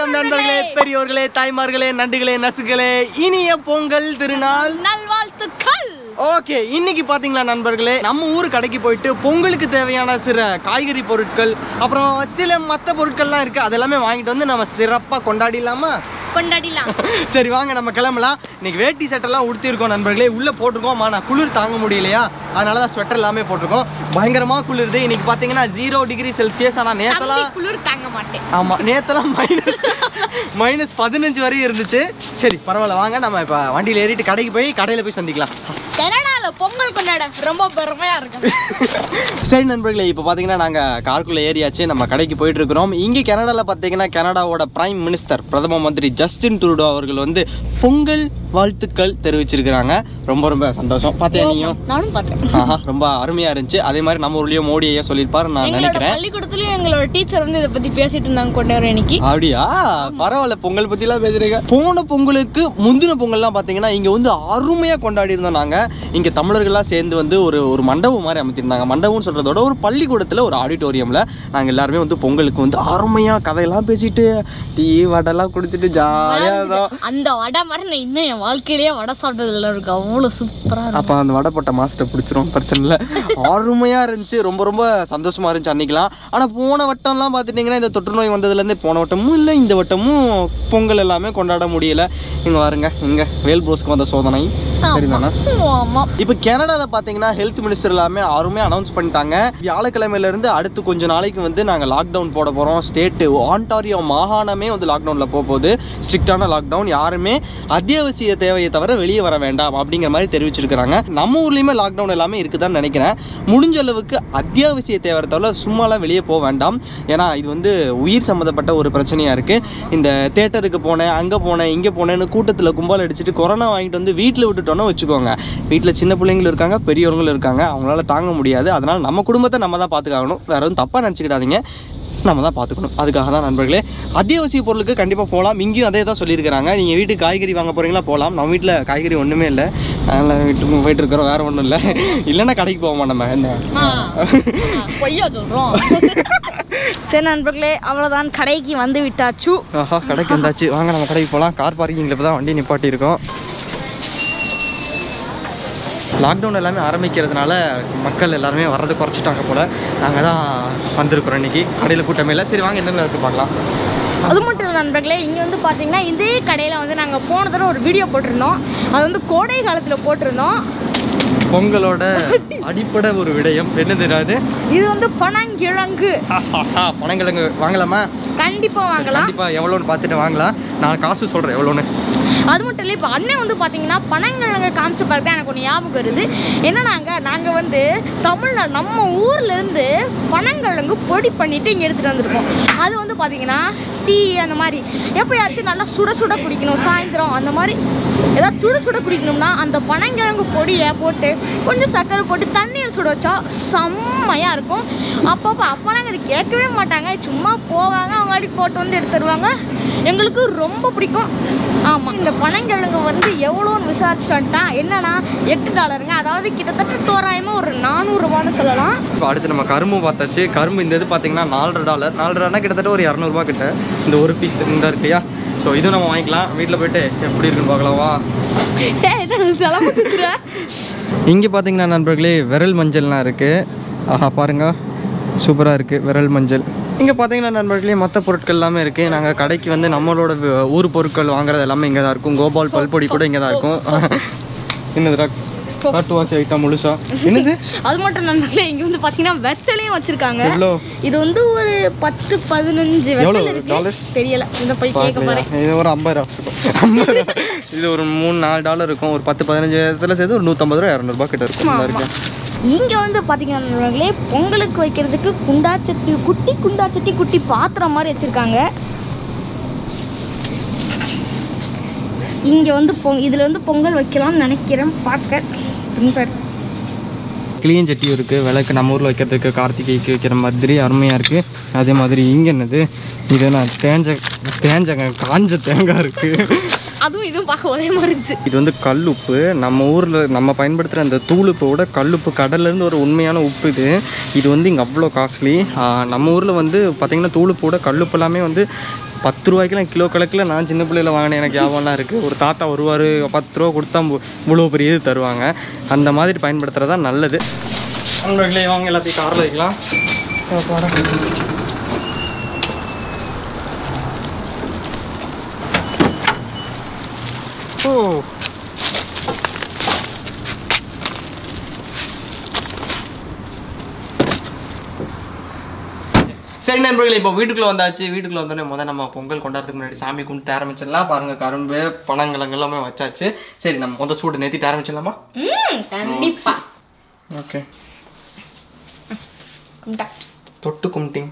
வணக்கம் நண்பர்களே பெரியோர்களே தாய்மார்களே நண்டுகளே நசுகளே இனிய பொங்கல் திருநாள் நல்வாழ்த்துக்கள் ஓகே இன்னைக்கு பாத்தீங்களா நண்பர்களே நம்ம ஊர் கடைக்கு போயிட்டு பொங்கலுக்கு தேவையான சில காய்கறி பொருட்கள் அப்புறம் சில மற்ற பொருட்கள்லாம் இருக்கு அதெல்லாமே வாங்கிட்டு வந்து நம்ம சிறப்பா கொண்டாடிடலாமா கொண்டாடிலாம் சரி வாங்க நம்ம கிளம்பலாம் இன்னைக்கு வேட்டி சட்டெல்லாம் உடுத்திருக்கோம் நண்பர்களே உள்ள போட்டிருக்கோம் நான் குளிர் தாங்க முடியலையா அதனால தான் ஸ்வெட்டர் எல்லாமே போட்டிருக்கோம் பயங்கரமா குளிருது இன்னைக்கு பாத்தீங்கன்னா ஜீரோ டிகிரி செல்சியஸ் ஆனா தம்பி நேத்தெல்லாம் குளிர் தாங்க மாட்டேன் ஆமா நேத்தெல்லாம் மைனஸ் மைனஸ் பதினஞ்சு வரையும் இருந்துச்சு சரி பரவாயில்ல வாங்க நம்ம இப்போ வண்டியில் ஏறிட்டு கடைக்கு போய் கடையில் போய் சந்திக்கலாம் கனடால பொங்கல் கொண்டாட ரொம்ப பெருமையா இருக்கு சரி நண்பர்களே இப்போ பார்த்தீங்கன்னா நாங்கள் காருக்குள்ளே ஏறியாச்சு நம்ம கடைக்கு போயிட்டு இருக்கிறோம் இங்கே கனடாவில் பார்த்தீங்கன்னா கனடாவோட பிரைம் மினிஸ்டர் பிரதம மந்திரி ஜஸ்டின் ட்ரூடோ அவர்கள் வந்து பொங்கல் வாழ்த்துக்கள் தெரிவிச்சிருக்கிறாங்க ரொம்ப ரொம்ப சந்தோஷம் பார்த்தியா நீயும் நானும் பார்த்தேன் ஆஹா ரொம்ப அருமையாக இருந்துச்சு அதே மாதிரி நம்ம ஊர்லேயும் மோடி ஐயா சொல்லியிருப்பாரு நான் எங்களோட நினைக்கிறேன் பள்ளிக்கூடத்துலயும் எங்களோட டீச்சர் வந்து இதை பத்தி பேசிட்டு இருந்தாங்க கொண்டு வர இன்னைக்கு அப்படியா பரவாயில்ல பொங்கல் பத்திலாம் பேசுறீங்க போன பொங்கலுக்கு முந்தின பொங்கல்லாம் பாத்தீங்கன்னா இங்க வந்து அருமையா கொண்டாடி இருந்தோம் நாங்க இங்க தமிழர்கள்லாம் சேர்ந்து வந்து ஒரு ஒரு மண்டபம் மாதிரி அமைத்திருந்தாங்க மண்டபம்னு சொல்றதோட ஒரு பள்ளிக்கூடத்துல ஒரு ஆடிட்டோரியம்ல நாங்க எல்லாருமே வந்து பொங்கலுக்கு வந்து அருமையா கதையெல்லாம் பேசிட்டு டீ வடைலாம் குடிச்சிட்டு ஜாலியா இருந்தோம் அந்த வடை மாதிரி நான் இன்னும் என் வாழ்க்கையிலேயே வடை சாப்பிட்டதுல இருக்கு அவ்வளவு சூப்பரா இருக்கும் அப்போ அந்த வடை போட்ட மாஸ்டர் பிடிச்சிரும் பிரச்சனை இல்லை அருமையாக இருந்துச்சு ரொம்ப ரொம்ப சந்தோஷமா இருந்துச்சு அன்னைக்கெல்லாம் ஆனால் போன வட்டம்லாம் பார்த்துட்டிங்கன்னா இந்த தொற்று நோய் வந்ததுலேருந்தே போன வட்டமும் இல்லை இந்த வட்டமும் பொங்கல் எல்லாமே கொண்டாட முடியல இங்கே பாருங்க இங்கே வேல் போஸ்க்கு வந்த சோதனை சரிதானா ஆமா இப்போ கனடாவில் பார்த்தீங்கன்னா ஹெல்த் மினிஸ்டர் எல்லாமே அருமையாக அனௌன்ஸ் பண்ணிட்டாங்க வியாழக்கிழமையிலேருந்து அடுத்து கொஞ்ச நாளைக்கு வந்து நாங்கள் லாக்டவுன் போட போகிறோம் ஸ்டேட்டு ஆண்டாரியோ மாகாணமே வந்து லாக்டவுனில் போக போகுது ஸ்ட்ரிக்டான லாக்டவுன் யாருமே அத்தியாவசிய தேவையை தவிர வெளியே வர வேண்டாம் அப்படிங்கிற மாதிரி தெரிவிச்சிருக்கிறாங்க நம்ம ஊர்லேயுமே லாக்டவுன் எல்லாமே இருக்குதான்னு நினைக்கிறேன் முடிஞ்ச அளவுக்கு அத்தியாவசிய தேவை தவிர சும்மாலாம் வெளியே போக வேண்டாம் ஏன்னா இது வந்து உயிர் சம்மந்தப்பட்ட ஒரு பிரச்சனையாக இருக்குது இந்த தேட்டருக்கு போனேன் அங்கே போனேன் இங்கே போனேன்னு கூட்டத்தில் கும்பல் அடிச்சுட்டு கொரோனா வாங்கிட்டு வந்து வீட்டில் விட்டுட்டோன்னு வச்சுக்கோங்க வீட்டில் சின்ன பிள்ளைங்களும் இருக்காங்க பெரியவங்களும் இருக்காங்க அவங்களால தாங்க முடியாது அதனால் நம்ம குடும்பத்தை நம்ம தான் பார்த்துக்காகணும் வேற எதுவும் தப்பாக நினச்சிக்கிடாதீங்க நம்ம தான் பார்த்துக்கணும் அதுக்காக தான் நண்பர்களே அத்தியாவசிய பொருளுக்கு கண்டிப்பாக போகலாம் இங்கேயும் அதே தான் சொல்லியிருக்கிறாங்க நீங்கள் வீட்டுக்கு காய்கறி வாங்க போகிறீங்களா போகலாம் நம்ம வீட்டில் காய்கறி ஒன்றுமே இல்லை அதனால் வீட்டுக்கு போயிட்டு இருக்கிறோம் வேறு ஒன்றும் இல்லை இல்லைன்னா கடைக்கு போவோமா நம்ம என்ன பொய்யா சொல்றோம் சரி நண்பர்களே அவ்வளவுதான் கடைக்கு வந்து விட்டாச்சு ஆஹா கடைக்கு வந்தாச்சு வாங்க நம்ம கடைக்கு போகலாம் கார் பார்க்கிங்கில் இப்போ தான் வண்டி நிப்பாட்டி இருக்கோம் லாக்டவுன் எல்லாமே ஆரம்பிக்கிறதுனால மக்கள் எல்லாருமே வர்றது குறைச்சிட்டாங்க போல் நாங்கள் தான் வந்திருக்கிறோம் இன்னைக்கு கடையில் கூட்டமே இல்லை சரி வாங்க என்னென்ன இருக்குது பார்க்கலாம் அது மட்டும் இல்லை நண்பர்களே இங்கே வந்து பார்த்தீங்கன்னா இதே கடையில் வந்து நாங்கள் போன தடவை ஒரு வீடியோ போட்டிருந்தோம் அது வந்து கோடை காலத்தில் போட்டிருந்தோம் பொங்கலோட அடிப்படை ஒரு விடயம் என்ன தெரியாது இது வந்து பனங்கிழங்கு பனங்கிழங்கு வாங்கலாமா கண்டிப்பாக வாங்கலாம் கண்டிப்பாக எவ்வளோன்னு பார்த்துட்டு வாங்கலாம் நான் காசு சொல்கிறேன் எவ்வளோன்னு அது மட்டும் இல்லை இப்போ அண்ணன் வந்து பார்த்தீங்கன்னா பனங்கிழங்கு காமிச்ச பிறகு தான் எனக்கு ஒன்று ஞாபகம் வருது என்னன்னாங்க நாங்கள் வந்து தமிழ்நாடு நம்ம ஊர்லேருந்து பனங்கிழங்கு பொடி பண்ணிட்டு இங்கே எடுத்துகிட்டு வந்திருக்கோம் அது வந்து பார்த்தீங்கன்னா டீ அந்த மாதிரி எப்போயாச்சும் நல்லா சுட சுட குடிக்கணும் சாயந்தரம் அந்த மாதிரி ஏதாவது சுட சுட குடிக்கணும்னா அந்த பனங்கிழங்கு பொடியை போட்டு கொஞ்சம் சர்க்கரை போட்டு தண்ணியை சுட வச்சா செம்மையாக இருக்கும் அப்பப்போ அப்போலாம் எங்களுக்கு கேட்கவே மாட்டாங்க சும்மா போவாங்க அவங்க அடி போட்டு வந்து எடுத்துருவாங்க எங்களுக்கு ரொம்ப பிடிக்கும் ஆமாம் இந்த பனங்கிழங்கு வந்து எவ்வளோன்னு விசாரிச்சுட்டா என்னன்னா எட்டு டாலருங்க அதாவது கிட்டத்தட்ட தோராயமாக ஒரு நானூறுரூவான்னு சொல்லலாம் இப்போ அடுத்து நம்ம கரும்பு பார்த்தாச்சு கரும்பு இந்த இது பார்த்தீங்கன்னா நாலரை டாலர் நாலரைனா கிட்டத்தட்ட ஒரு இரநூறுபா கிட்ட இந்த ஒரு பீஸ் இந்த இருக்கு இல்லையா ஸோ இதுவும் நம்ம வாங்கிக்கலாம் வீட்டில் போயிட்டு எப்படி இருக்குன்னு பார்க்கலாம் வா செலவு இங்கே பார்த்தீங்கன்னா நண்பர்களே விரல் மஞ்சள்லாம் இருக்குது ஆஹா பாருங்க சூப்பராக இருக்குது விரல் மஞ்சள் இங்கே பார்த்தீங்கன்னா நண்பர்களே மற்ற பொருட்கள் எல்லாமே இருக்குது நாங்கள் கடைக்கு வந்து நம்மளோட வி- ஊர் பொருட்கள் வாங்குறது எல்லாமே இங்கே தான் இருக்கும் கோபால் பல்பொடி கூட இங்கே தான் இருக்கும் என்னதுடா காட்டு வாசி ஐட்டம் முழுசா என்னது அது மட்டும் நண்பர்களே இங்கே வந்து பார்த்தீங்கன்னா வெத்தலையும் வச்சுருக்காங்க எவ்வளோ இது வந்து ஒரு பத்து பதினஞ்சு எவ்வளோ வெத்தலை இருக்கு dollars? தெரியல இந்த போய் கேட்க பார்க்கலையா? போகிறேன் இது ஒரு ஐம்பது ரூபா இருக்கும். ஐம்பது ரூபா. இது ஒரு மூணு நாலு டாலர் இருக்கும் ஒரு பத்து பதினஞ்சு இடத்துல சேர்த்து ஒரு நூற்றம்பது ரூபா இரநூறுபா கிட்ட இருக்கும் இந்த இருக்கு இங்கே வந்து பார்த்தீங்கன்னா நண்பர்களே பொங்கலுக்கு வைக்கிறதுக்கு குண்டாச்சட்டி குட்டி குண்டாச்சட்டி குட்டி பாத்திரம் மாதிரி வச்சுருக்காங்க இங்கே வந்து பொங் இதில் வந்து பொங்கல் வைக்கலாம்னு நினைக்கிறேன் பார்க்க பின்பர் கிளியன் சட்டியும் இருக்குது விளக்கு நம்ம ஊரில் வைக்கிறதுக்கு கார்த்திகைக்கு வைக்கிற மாதிரி அருமையாக இருக்குது அதே மாதிரி இங்கே என்னது இது நான் தேஞ்ச தேஞ்ச காஞ்ச தேங்காய் இருக்குது அதுவும் இதுவும் பார்க்க ஒரே மாதிரி இருந்துச்சு இது வந்து கல்லுப்பு நம்ம ஊரில் நம்ம பயன்படுத்துகிற அந்த தூளுப்பை விட கல்லுப்பு கடல்லேருந்து ஒரு உண்மையான உப்பு இது இது வந்து இங்கே அவ்வளோ காஸ்ட்லி நம்ம ஊரில் வந்து பார்த்திங்கன்னா தூளுப்பு விட கல்லுப்பு எல்லாமே வந்து பத்து ரூபாய்க்குலாம் கிலோ கணக்கில் நான் சின்ன பிள்ளையில வாங்கினேன் எனக்கு ஞாபகம்லாம் இருக்குது ஒரு தாத்தா வருவார் பத்து ரூபா கொடுத்தா மு- இவ்வளோ பெரிய இது தருவாங்க அந்த மாதிரி பயன்படுத்துறது தான் நல்லது அவங்களே வாங்க எல்லாத்தையும் காரில் வைக்கலாம் அப்பாடா. ஓ சரி நண்பர்களே இப்போ வீட்டுக்குள்ள வந்தாச்சு வீட்டுக்குள்ள வந்தோடனே முதல்ல நம்ம பொங்கல் கொண்டாடுறதுக்கு முன்னாடி சாமி கும்பிட்டு ஆரம்பிச்சிடலாம் பாருங்க கரும்பு பழங்கிழங்கு எல்லாமே வச்சாச்சு சரி நம்ம முத சூடு நேத்திட்டு ஆரம்பிச்சிடலாமா ம் கண்டிப்பா ஓகே இந்தா. தொட்டு கும்பிட்டிங்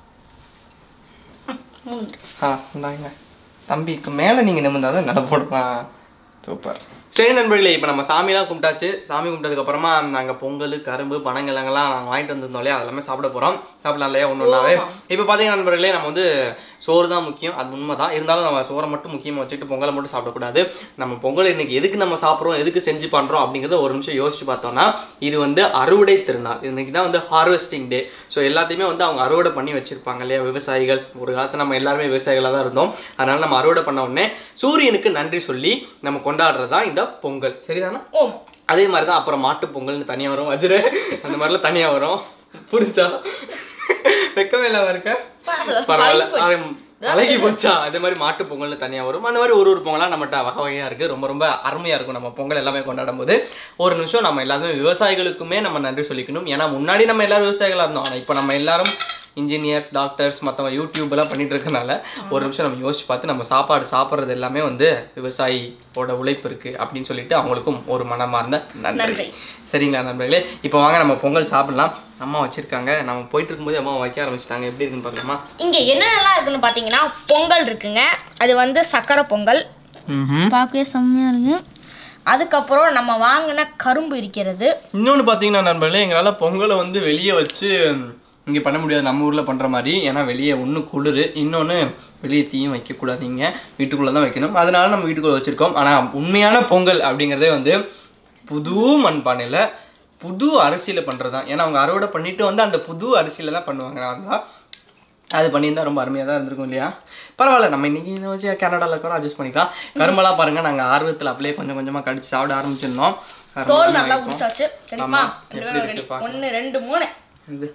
ம். ஆ இந்தாங்க தம்பிக்கு மேலே நீங்கள் நிமிர்ந்தாதான் நட போடலாம் சூப்பர் சரி நண்பர்களே இப்போ நம்ம சாமிலாம் கும்பிட்டாச்சு சாமி கும்பிட்டதுக்கு அப்புறமா நாங்கள் பொங்கல் கரும்பு பனங்கிழங்கெல்லாம் நாங்கள் வாங்கிட்டு வந்திருந்தோம் இல்லையா அதெல்லாமே சாப்பிட போகிறோம் சாப்பிடலாம் இல்லையா ஒன்று ஒன்றாவே இப்போ பார்த்தீங்கன்னா நண்பர்களே நம்ம வந்து சோறு தான் முக்கியம் அது உண்மை தான் இருந்தாலும் நம்ம சோறை மட்டும் முக்கியமாக வச்சுட்டு பொங்கலை மட்டும் சாப்பிடக்கூடாது நம்ம பொங்கல் இன்னைக்கு எதுக்கு நம்ம சாப்பிட்றோம் எதுக்கு செஞ்சு பண்ணுறோம் அப்படிங்கிறத ஒரு நிமிஷம் யோசிச்சு பார்த்தோம்னா இது வந்து அறுவடை திருநாள் இன்னைக்கு தான் வந்து ஹார்வெஸ்டிங் டே ஸோ எல்லாத்தையுமே வந்து அவங்க அறுவடை பண்ணி வச்சிருப்பாங்க இல்லையா விவசாயிகள் ஒரு காலத்தில் நம்ம எல்லாருமே விவசாயிகளாக தான் இருந்தோம் அதனால நம்ம அறுவடை பண்ண உடனே சூரியனுக்கு நன்றி சொல்லி நம்ம கொண்டாடுறது தான் இந்த பொங்கல் சரிதானா ஓம் அதே மாதிரி தான் அப்புறம் மாட்டு பொங்கல்னு தனியாக வரும் வஜ்ர அந்த மாதிரிலாம் தனியாக வரும் புரிஞ்சா வெக்கமே இல்லாம இருக்க பரவாயில்ல அது அழகி போச்சா அதே மாதிரி மாட்டு பொங்கல்னு தனியாக வரும் அந்த மாதிரி ஒரு ஒரு பொங்கலாக நம்மகிட்ட வகை வகையாக இருக்குது ரொம்ப ரொம்ப அருமையாக இருக்கும் நம்ம பொங்கல் எல்லாமே கொண்டாடும் போது ஒரு நிமிஷம் நம்ம எல்லாருமே விவசாயிகளுக்குமே நம்ம நன்றி சொல்லிக்கணும் ஏன்னா முன்னாடி நம்ம எல்லாரும் விவசாயிகளாக இருந்தோம் ஆனால் இப்போ நம்ம எல்லாரும் இன்ஜினியர்ஸ் டாக்டர்ஸ் மற்றவங்க யூடியூப் எல்லாம் பண்ணிட்டு இருக்கனால ஒரு நிமிஷம் நம்ம யோசிச்சு பார்த்து நம்ம சாப்பாடு சாப்பிட்றது எல்லாமே வந்து விவசாயியோட உழைப்பு இருக்கு அப்படின்னு சொல்லிட்டு அவங்களுக்கும் ஒரு மனமார்ந்த நன்றி நன்றி. சரிங்களா நண்பர்களே இப்போ வாங்க நம்ம பொங்கல் சாப்பிடலாம் அம்மா வச்சிருக்காங்க நம்ம போயிட்டு இருக்கும்போது அம்மா வைக்க ஆரம்பிச்சிட்டாங்க எப்படி இருக்குன்னு பார்க்கலாமா இங்க என்னென்னலாம் இருக்குன்னு பாத்தீங்கன்னா பொங்கல் இருக்குங்க அது வந்து சக்கரை பொங்கல் பார்க்கவே செம்மையா இருக்கு அதுக்கப்புறம் நம்ம வாங்கின கரும்பு இருக்கிறது இன்னொன்று பார்த்தீங்கன்னா நண்பர்களே எங்களால் பொங்கலை வந்து வெளியே வச்சு இங்கே பண்ண முடியாது நம்ம ஊரில் பண்ணுற மாதிரி ஏன்னா வெளியே ஒன்று குளிர் இன்னொன்று வெளியே தீயும் வைக்கக்கூடாதீங்க வீட்டுக்குள்ளே தான் வைக்கணும் அதனால நம்ம வீட்டுக்குள்ளே வச்சுருக்கோம் ஆனால் உண்மையான பொங்கல் அப்படிங்கிறதே வந்து புது மண்பானையில் புது அரிசியில் பண்ணுறது தான் ஏன்னா அவங்க அறுவடை பண்ணிட்டு வந்து அந்த புது அரிசியில் தான் பண்ணுவாங்க நார்மலாக அது பண்ணியிருந்தா ரொம்ப அருமையாக தான் இருந்திருக்கும் இல்லையா பரவாயில்ல நம்ம இன்னைக்கு இதை வச்சு கனடாவில் இருக்கிறோம் அட்ஜஸ்ட் பண்ணிக்கலாம் கரும்பெல்லாம் பாருங்க நாங்கள் ஆர்வத்தில் அப்படியே கொஞ்சம் கொஞ்சமாக கடிச்சு சாப்பிட ஆரம்பிச்சிருந்தோம் தோல் நல்லா உரிச்சாச்சு தெரியுமா ஆமா. எப்படி இருக்கு பார்க்க? ஒன்று ரெண்டு மூணு இது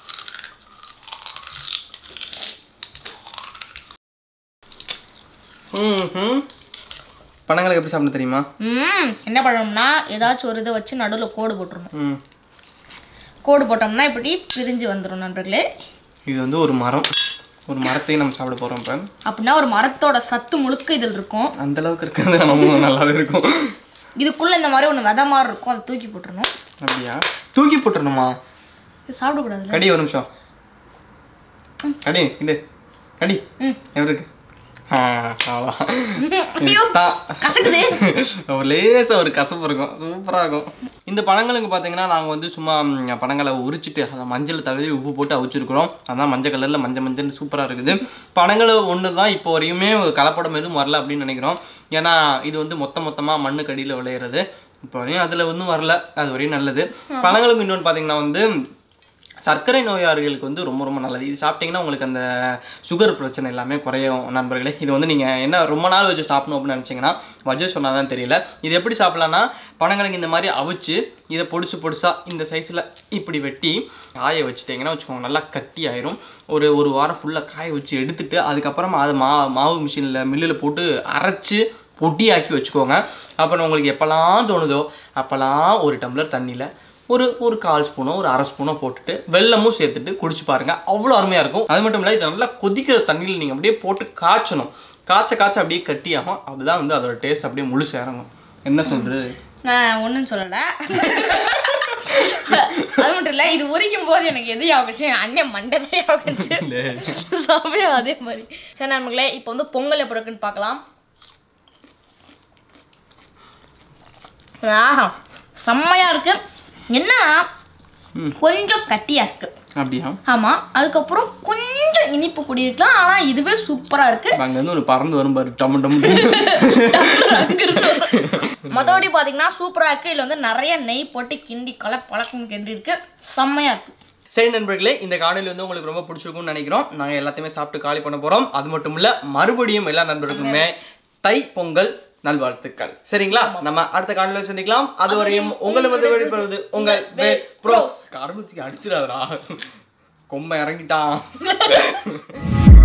ம் பழங்களுக்கு எப்படி சாப்பிட தெரியுமா ம் என்ன பண்ணணும்னா ஏதாச்சும் ஒரு இதை வச்சு நடுவில் கோடு போட்டுருணும் ம் கோடு போட்டோம்னா இப்படி பிரிஞ்சு வந்துடும் நண்பர்களே இது வந்து ஒரு மரம் ஒரு மரத்தையும் நம்ம சாப்பிட போகிறோம் இப்போ அப்படின்னா ஒரு மரத்தோட சத்து முழுக்க இதில் இருக்கும் அந்த அளவுக்கு இருக்கிறது நம்ம நல்லாவே இருக்கும் இதுக்குள்ள இந்த மாதிரி ஒன்று விதை மாதிரி இருக்கும் அதை தூக்கி போட்டுறணும் அப்படியா தூக்கி போட்டுடணுமா இது சாப்பிடக்கூடாதுல்ல கடி ஒரு நிமிஷம் கடி இது கடி ம். எப்படி இருக்கு ஆ, அவ்வளோ. ஐயோ தான். கசக்குது ஒரு லேசா ஒரு கசப்பு இருக்கும் சூப்பராக இருக்கும் இந்த பழங்களுக்கு பார்த்தீங்கன்னா நாங்கள் வந்து சும்மா ம், பழங்களை உரிச்சிட்டு அந்த மஞ்சள் தடவி உப்பு போட்டு அவிச்சிருக்கிறோம் அதான் மஞ்சள் கலரில் மஞ்சள் மஞ்சள் சூப்பராக இருக்குது பழங்கள் ஒன்று தான் இப்போ வரையுமே கலப்படம் எதுவும் வரல அப்படின்னு நினைக்கிறோம் ஏன்னா இது வந்து மொத்த மொத்தமாக மண்ணுக்கு அடியில் விளையிறது இப்போ வரையும் அதில் ஒன்றும் வரல அது வரையும் நல்லது பழங்களுக்கு இன்னொன்று பார்த்தீங்கன்னா வந்து சர்க்கரை நோயாளிகளுக்கு வந்து ரொம்ப ரொம்ப நல்லது இது சாப்பிட்டீங்கன்னா உங்களுக்கு அந்த சுகர் பிரச்சனை எல்லாமே குறையும் நண்பர்களே இது வந்து நீங்கள் என்ன ரொம்ப நாள் வச்சு சாப்பிடணும் அப்படின்னு நினச்சிங்கன்னா வஜ்ஜ சொன்னால் தான் தெரியல இது எப்படி சாப்பிடலாம்னா பழங்களுக்கு இந்த மாதிரி அவிச்சு இதை பொடிசு பொடிசாக இந்த சைஸில் இப்படி வெட்டி காய வச்சுட்டிங்கன்னா வச்சுக்கோங்க நல்லா கட்டி ஆயிரும் ஒரு ஒரு வாரம் ஃபுல்லாக காய வச்சு எடுத்துட்டு அதுக்கப்புறமா அது மா மாவு மிஷினில் மில்லில் போட்டு அரைச்சி பொட்டியாக்கி வச்சுக்கோங்க அப்புறம் உங்களுக்கு எப்போல்லாம் தோணுதோ அப்போல்லாம் ஒரு டம்ளர் தண்ணியில் ஒரு ஒரு கால் ஸ்பூனோ ஒரு அரை ஸ்பூனோ போட்டுட்டு வெல்லமும் சேர்த்துட்டு குடிச்சு பாருங்க அவ்வளோ அருமையாக இருக்கும் அது மட்டும் இல்லை இது நல்லா கொதிக்கிற தண்ணியில் நீங்கள் அப்படியே போட்டு காய்ச்சணும் காய்ச்ச காய்ச்ச அப்படியே கட்டியாகும் அதுதான் வந்து அதோட டேஸ்ட் அப்படியே முழுசு இறங்கும் என்ன சொல்றது நான் ஒன்றும் சொல்லலை அது மட்டும் இல்லை இது உரிக்கும் போது எனக்கு எது ஆகுச்சு என் அண்ணன் மண்டதே ஆகுச்சு சமையம் அதே மாதிரி சரி நண்பர்களே இப்போ வந்து பொங்கல் எப்படி இருக்குன்னு பார்க்கலாம் ஆஹா செம்மையா இருக்கு என்னன்னா கொஞ்சம் கட்டியா இருக்கு அப்படியா ஆமா அதுக்கப்புறம் கொஞ்சம் இனிப்பு கூடி இருக்கலாம் ஆனா இதுவே சூப்பரா இருக்கு அங்கேருந்து ஒரு பறந்து வரும் பாரு டம் டம் மற்றபடி பார்த்தீங்கன்னா சூப்பராக இருக்குது இதில் வந்து நிறைய நெய் போட்டு கிண்டி கலை பழக்கம் கிண்டி இருக்கு செம்மையாக இருக்கு சரி நண்பர்களே இந்த காணொலி வந்து உங்களுக்கு ரொம்ப பிடிச்சிருக்கும்னு நினைக்கிறோம் நாங்கள் எல்லாத்தையுமே சாப்பிட்டு காலி பண்ண போகிறோம் அது மட்டும் இல்லை மறுபடியும் எல்லா நண்பர்களுக்குமே தை பொங்கல் நல்வாழ்த்துக்கள் சரிங்களா நம்ம அடுத்த காணொலியில் சந்திக்கலாம் அதுவரையும் உங்களை வந்து வெளிப்படுவது உங்கள் வே ப்ரோஸ் கடவுளுக்கு அடிச்சிடாதடா கொம்ப இறங்கிட்டான்